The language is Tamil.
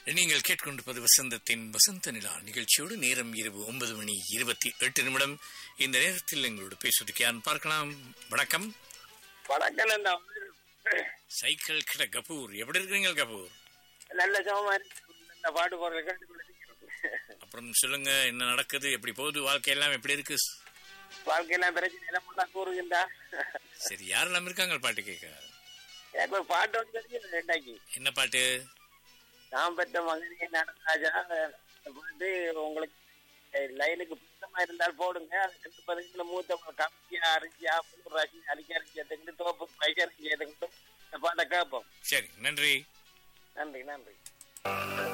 நீங்கள் கேட்கொண்டிருப்பது வசந்தத்தின் வசந்த நிலா நிகழ்ச்சியோடு நேரம் இரவு ஒன்பது மணி இருபத்தி எட்டு நிமிடம் இந்த நேரத்தில் எங்களோடு பேசுவதற்கு யான் பார்க்கலாம் வணக்கம் வணக்கம் நந்தா சைக்கிள் கிட கபூர் எப்படி இருக்கிறீங்க கபூர் நல்ல சமமா இருக்கு இந்த பாட்டு போடுறது கேட்டு கொண்டு அப்புறம் சொல்லுங்க என்ன நடக்குது எப்படி போகுது வாழ்க்கை எல்லாம் எப்படி இருக்கு வாழ்க்கையெல்லாம் பிரச்சனை எல்லாம் முன்னா கூறுகின்றா சரி யாரெல்லாம் இருக்காங்க பாட்டு கேட்க எனக்கு ஒரு பாட்டு வந்து தெரியும் ரெண்டாக்கி என்ன பாட்டு நான் பெற்ற மகனே நடராஜா இந்த பாட்டு உங்களுக்கு லைனுக்கு பிடித்தமா இருந்தால் போடுங்க அது ரெண்டு பதினஞ்சுல மூத்த கம்மியா அரிசியா புல்லு ராசி அரிசி அரிசி எடுத்துக்கிட்டு தோப்பு பைசா அரிசி எடுத்துக்கிட்டு இந்த பாட்டை கேட்போம் சரி நன்றி நன்றி நன்றி